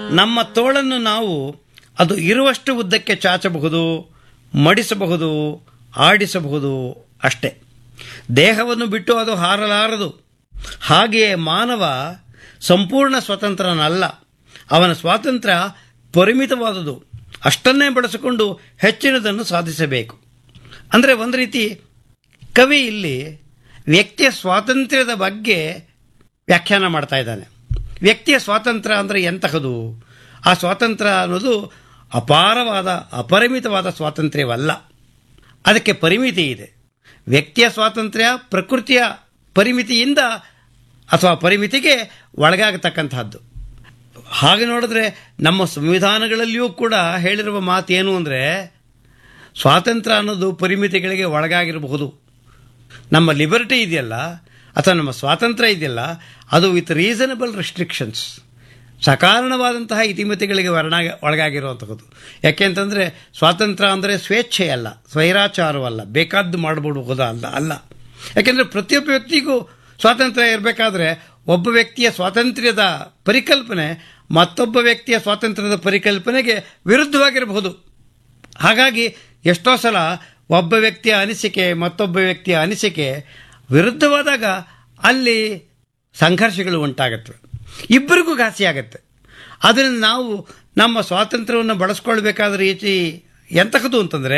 ನಮ್ಮ ತೋಳನ್ನು ನಾವು ಅದು ಇರುವಷ್ಟು ಉದ್ದಕ್ಕೆ ಚಾಚಬಹುದು ಮಡಿಸಬಹುದು ಆಡಿಸಬಹುದು ಅಷ್ಟೇ ದೇಹವನ್ನು ಬಿಟ್ಟು ಅದು ಹಾರಲಾರದು ಹಾಗೆಯೇ ಮಾನವ ಸಂಪೂರ್ಣ ಸ್ವತಂತ್ರನಲ್ಲ ಅವನ ಸ್ವಾತಂತ್ರ್ಯ ಪರಿಮಿತವಾದುದು ಅಷ್ಟನ್ನೇ ಬಳಸಿಕೊಂಡು ಹೆಚ್ಚಿನದನ್ನು ಸಾಧಿಸಬೇಕು ಅಂದರೆ ಒಂದು ರೀತಿ ಕವಿ ಇಲ್ಲಿ ವ್ಯಕ್ತಿಯ ಸ್ವಾತಂತ್ರ್ಯದ ಬಗ್ಗೆ ವ್ಯಾಖ್ಯಾನ ಮಾಡ್ತಾ ಇದ್ದಾನೆ ವ್ಯಕ್ತಿಯ ಸ್ವಾತಂತ್ರ್ಯ ಅಂದರೆ ಎಂತಹದು ಆ ಸ್ವಾತಂತ್ರ್ಯ ಅನ್ನೋದು ಅಪಾರವಾದ ಅಪರಿಮಿತವಾದ ಸ್ವಾತಂತ್ರ್ಯವಲ್ಲ ಅದಕ್ಕೆ ಪರಿಮಿತಿ ಇದೆ ವ್ಯಕ್ತಿಯ ಸ್ವಾತಂತ್ರ್ಯ ಪ್ರಕೃತಿಯ ಪರಿಮಿತಿಯಿಂದ ಅಥವಾ ಪರಿಮಿತಿಗೆ ಒಳಗಾಗತಕ್ಕಂತಹದ್ದು ಹಾಗೆ ನೋಡಿದ್ರೆ ನಮ್ಮ ಸಂವಿಧಾನಗಳಲ್ಲಿಯೂ ಕೂಡ ಹೇಳಿರುವ ಮಾತೇನು ಅಂದರೆ ಸ್ವಾತಂತ್ರ್ಯ ಅನ್ನೋದು ಪರಿಮಿತಿಗಳಿಗೆ ಒಳಗಾಗಿರಬಹುದು ನಮ್ಮ ಲಿಬರ್ಟಿ ಇದೆಯಲ್ಲ ಅಥವಾ ನಮ್ಮ ಸ್ವಾತಂತ್ರ್ಯ ಇದೆಯಲ್ಲ ಅದು ವಿತ್ ರೀಸನಬಲ್ ರೆಸ್ಟ್ರಿಕ್ಷನ್ಸ್ ಸಕಾರಣವಾದಂತಹ ಇತಿಮಿತಿಗಳಿಗೆ ವರ್ಣ ಒಳಗಾಗಿರುವಂಥದ್ದು ಯಾಕೆಂತಂದರೆ ಸ್ವಾತಂತ್ರ್ಯ ಅಂದರೆ ಸ್ವೇಚ್ಛೆಯಲ್ಲ ಸ್ವೈರಾಚಾರವಲ್ಲ ಬೇಕಾದ್ದು ಮಾಡಬಹುದ ಅಲ್ಲ ಅಲ್ಲ ಯಾಕೆಂದರೆ ಪ್ರತಿಯೊಬ್ಬ ವ್ಯಕ್ತಿಗೂ ಸ್ವಾತಂತ್ರ್ಯ ಇರಬೇಕಾದ್ರೆ ಒಬ್ಬ ವ್ಯಕ್ತಿಯ ಸ್ವಾತಂತ್ರ್ಯದ ಪರಿಕಲ್ಪನೆ ಮತ್ತೊಬ್ಬ ವ್ಯಕ್ತಿಯ ಸ್ವಾತಂತ್ರ್ಯದ ಪರಿಕಲ್ಪನೆಗೆ ವಿರುದ್ಧವಾಗಿರಬಹುದು ಹಾಗಾಗಿ ಎಷ್ಟೋ ಸಲ ಒಬ್ಬ ವ್ಯಕ್ತಿಯ ಅನಿಸಿಕೆ ಮತ್ತೊಬ್ಬ ವ್ಯಕ್ತಿಯ ಅನಿಸಿಕೆ ವಿರುದ್ಧವಾದಾಗ ಅಲ್ಲಿ ಸಂಘರ್ಷಗಳು ಉಂಟಾಗತ್ತವೆ ಇಬ್ಬರಿಗೂ ಘಾಸಿ ಆಗತ್ತೆ ಅದರಿಂದ ನಾವು ನಮ್ಮ ಸ್ವಾತಂತ್ರ್ಯವನ್ನು ಬಳಸ್ಕೊಳ್ಬೇಕಾದ ರೀತಿ ಎಂತಹದ್ದು ಅಂತಂದರೆ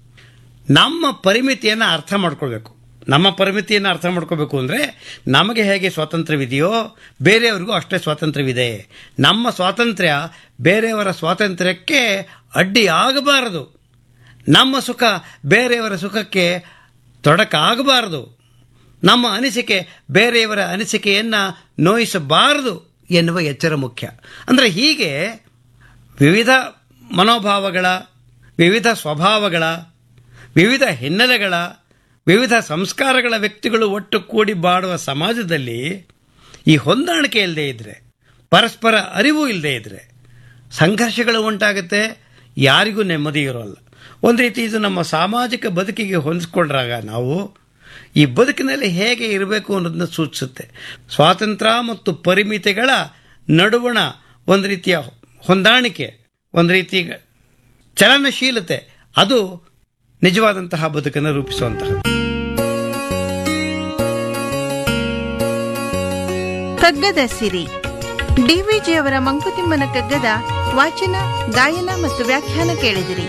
ನಮ್ಮ ಪರಿಮಿತಿಯನ್ನು ಅರ್ಥ ಮಾಡ್ಕೊಳ್ಬೇಕು ನಮ್ಮ ಪರಿಮಿತಿಯನ್ನು ಅರ್ಥ ಮಾಡ್ಕೋಬೇಕು ಅಂದರೆ ನಮಗೆ ಹೇಗೆ ಸ್ವಾತಂತ್ರ್ಯವಿದೆಯೋ ಬೇರೆಯವ್ರಿಗೂ ಅಷ್ಟೇ ಸ್ವಾತಂತ್ರ್ಯವಿದೆ ನಮ್ಮ ಸ್ವಾತಂತ್ರ್ಯ ಬೇರೆಯವರ ಸ್ವಾತಂತ್ರ್ಯಕ್ಕೆ ಅಡ್ಡಿ ಆಗಬಾರದು ನಮ್ಮ ಸುಖ ಬೇರೆಯವರ ಸುಖಕ್ಕೆ ತೊಡಕಾಗಬಾರದು ನಮ್ಮ ಅನಿಸಿಕೆ ಬೇರೆಯವರ ಅನಿಸಿಕೆಯನ್ನು ನೋಯಿಸಬಾರದು ಎನ್ನುವ ಎಚ್ಚರ ಮುಖ್ಯ ಅಂದರೆ ಹೀಗೆ ವಿವಿಧ ಮನೋಭಾವಗಳ ವಿವಿಧ ಸ್ವಭಾವಗಳ ವಿವಿಧ ಹಿನ್ನೆಲೆಗಳ ವಿವಿಧ ಸಂಸ್ಕಾರಗಳ ವ್ಯಕ್ತಿಗಳು ಒಟ್ಟು ಕೂಡಿ ಬಾಡುವ ಸಮಾಜದಲ್ಲಿ ಈ ಹೊಂದಾಣಿಕೆ ಇಲ್ಲದೆ ಇದ್ದರೆ ಪರಸ್ಪರ ಅರಿವು ಇಲ್ಲದೆ ಇದ್ದರೆ ಸಂಘರ್ಷಗಳು ಉಂಟಾಗುತ್ತೆ ಯಾರಿಗೂ ನೆಮ್ಮದಿ ಇರೋಲ್ಲ ಒಂದು ರೀತಿ ಇದು ನಮ್ಮ ಸಾಮಾಜಿಕ ಬದುಕಿಗೆ ಹೊಂದಿಸ್ಕೊಂಡ್ರಾಗ ನಾವು ಈ ಬದುಕಿನಲ್ಲಿ ಹೇಗೆ ಇರಬೇಕು ಅನ್ನೋದನ್ನ ಸೂಚಿಸುತ್ತೆ ಸ್ವಾತಂತ್ರ್ಯ ಮತ್ತು ಪರಿಮಿತಿಗಳ ನಡುವಣ ಒಂದು ರೀತಿಯ ಹೊಂದಾಣಿಕೆ ಒಂದು ರೀತಿ ಚಲನಶೀಲತೆ ಅದು ನಿಜವಾದಂತಹ ಬದುಕನ್ನು ರೂಪಿಸುವಂತಹ ಕಗ್ಗದ ಸಿರಿ ಡಿವಿಜಿಯವರ ಮಂಕುತಿಮ್ಮನ ಕಗ್ಗದ ವಾಚನ ಗಾಯನ ಮತ್ತು ವ್ಯಾಖ್ಯಾನ ಕೇಳಿದಿರಿ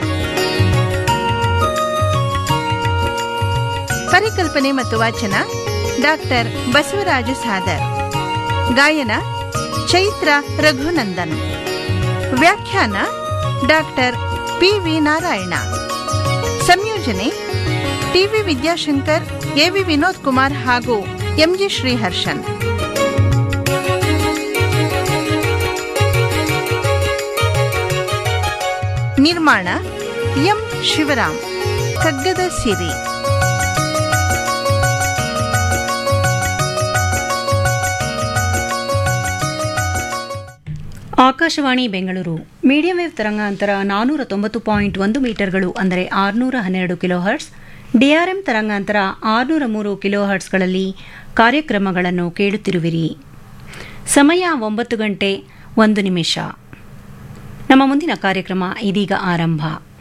ಪರಿಕಲ್ಪನೆ ಮತ್ತು ವಾಚನ ಡಾಕ್ಟರ್ ಬಸವರಾಜು ಸಾದರ್ ಗಾಯನ ಚೈತ್ರ ರಘುನಂದನ್ ವ್ಯಾಖ್ಯಾನ ಡಾಕ್ಟರ್ ಪಿ ವಿ ನಾರಾಯಣ ಸಂಯೋಜನೆ ಟಿವಿ ವಿದ್ಯಾಶಂಕರ್ ಎವಿ ವಿನೋದ್ ಕುಮಾರ್ ಹಾಗೂ ಎಂಜಿ ಶ್ರೀಹರ್ಷನ್ ನಿರ್ಮಾಣ ಎಂ ಶಿವರಾಮ್ ಕಗ್ಗದ ಸಿರಿ ಆಕಾಶವಾಣಿ ಬೆಂಗಳೂರು ಮೀಡಿಯಂ ವೇವ್ ತರಂಗಾಂತರ ನಾನೂರ ತೊಂಬತ್ತು ಪಾಯಿಂಟ್ ಒಂದು ಮೀಟರ್ಗಳು ಅಂದರೆ ಆರುನೂರ ಹನ್ನೆರಡು ಕಿಲೋ ಹರ್ಟ್ಸ್ ಡಿಆರ್ಎಂ ತರಂಗಾಂತರ ಆರುನೂರ ಮೂರು ಕಿಲೋ ಹರ್ಟ್ಸ್ಗಳಲ್ಲಿ ಕಾರ್ಯಕ್ರಮಗಳನ್ನು ಕೇಳುತ್ತಿರುವಿರಿ ಸಮಯ ಒಂಬತ್ತು ಗಂಟೆ ಒಂದು ನಿಮಿಷ ನಮ್ಮ ಮುಂದಿನ ಕಾರ್ಯಕ್ರಮ ಇದೀಗ ಆರಂಭ